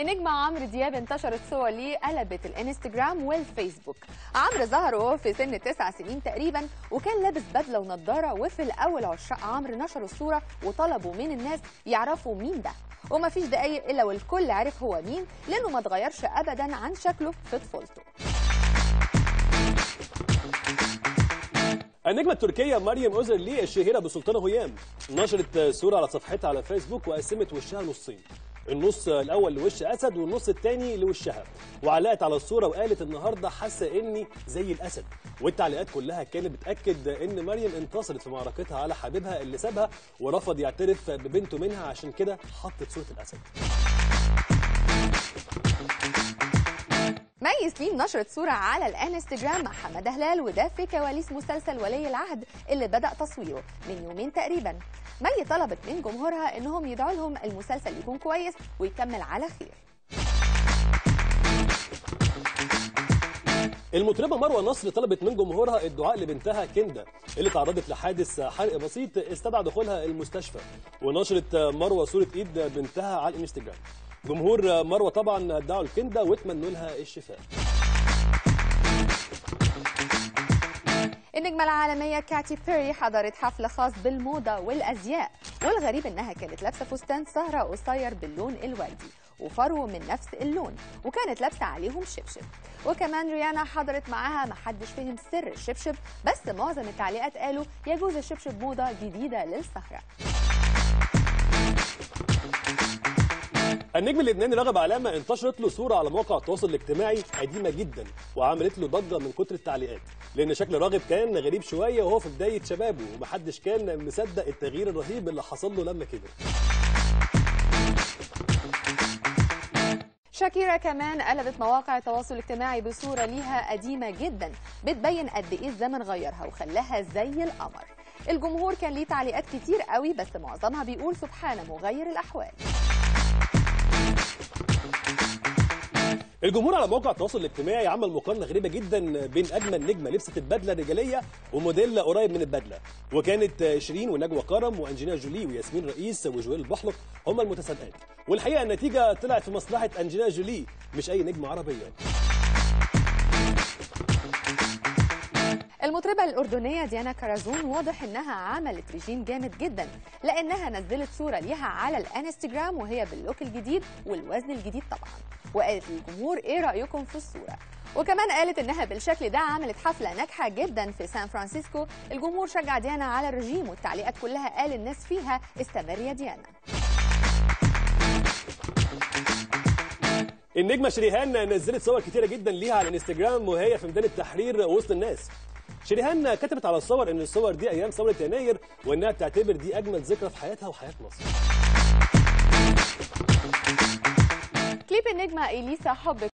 النجم عمرو دياب انتشرت صور ليه قلبت الانستجرام والفيسبوك عمرو ظهر وهو في سن تسع سنين تقريبا وكان لابس بدله ونضاره وفي الاول عشاق عمرو نشروا الصوره وطلبوا من الناس يعرفوا مين ده ومفيش دقايق الا والكل عرف هو مين لانه ما اتغيرش ابدا عن شكله في طفولته النجمة التركية مريم أوزرلي الشهيرة بسلطانة هيام نشرت صورة على صفحتها على فيسبوك وقسمت وشها نصين النص الأول لوش أسد والنص الثاني لوشها وعلقت على الصورة وقالت النهاردة حاسة إني زي الأسد والتعليقات كلها كانت بتأكد إن مريم انتصرت في معركتها على حبيبها اللي سابها ورفض يعترف ببنته منها عشان كده حطت صورة الأسد مي سليم نشرت صورة على الانستجرام مع حمادة هلال وده في كواليس مسلسل ولي العهد اللي بدأ تصويره من يومين تقريبا مي طلبت من جمهورها انهم يدعوا لهم المسلسل يكون كويس ويكمل على خير المطربة مروة نصر طلبت من جمهورها الدعاء لبنتها كندا اللي تعرضت لحادث حرق بسيط استدعى دخولها المستشفى ونشرت مروة صورة ايد بنتها على الانستجرام جمهور مروة طبعا دعوا لكندا واتمنوا لها الشفاء النجمة العالمية كاتي بيري حضرت حفل خاص بالموضة والأزياء والغريب إنها كانت لابسة فستان سهرة قصير باللون الوردي وفرو من نفس اللون وكانت لابسة عليهم شبشب وكمان ريانا حضرت معاها محدش فهم سر الشبشب بس معظم التعليقات قالوا يجوز الشبشب موضة جديدة للسهرة النجم اللبناني راغب علامة انتشرت له صورة على مواقع التواصل الاجتماعي قديمة جدا وعملت له ضجة من كتر التعليقات لأن شكل راغب كان غريب شوية وهو في بداية شبابه ومحدش كان مصدق التغيير الرهيب اللي حصل له لما كبر شاكيرا كمان قلبت مواقع التواصل الاجتماعي بصورة ليها قديمة جدا بتبين قد ايه الزمن غيرها وخلاها زي القمر الجمهور كان ليه تعليقات كتير قوي بس معظمها بيقول سبحان مغير الأحوال الجمهور على مواقع التواصل الاجتماعي عمل مقارنه غريبه جدا بين اجمل نجمه لبست البدله الرجاليه وموديل قريب من البدله وكانت شيرين ونجوى كرم وانجلينا جولي وياسمين رئيس وجويل البحلق هم المتسابقات والحقيقه النتيجه طلعت في مصلحه انجلينا جولي مش اي نجمه عربيه المطربة الأردنية ديانا كرزون واضح إنها عملت ريجيم جامد جدا لأنها نزلت صورة ليها على الانستجرام وهي باللوك الجديد والوزن الجديد طبعا وقالت للجمهور إيه رأيكم في الصورة وكمان قالت إنها بالشكل ده عملت حفلة ناجحة جدا في سان فرانسيسكو الجمهور شجع ديانا على الرجيم والتعليقات كلها قال الناس فيها استمر يا ديانا النجمه شريهان نزلت صور كتيره جدا ليها على الانستجرام وهي في ميدان التحرير وسط الناس شريهان كتبت على الصور ان الصور دي ايام ثوره يناير وانها بتعتبر دي اجمل ذكرى في حياتها وحياه مصر كليب النجمة إليسا حب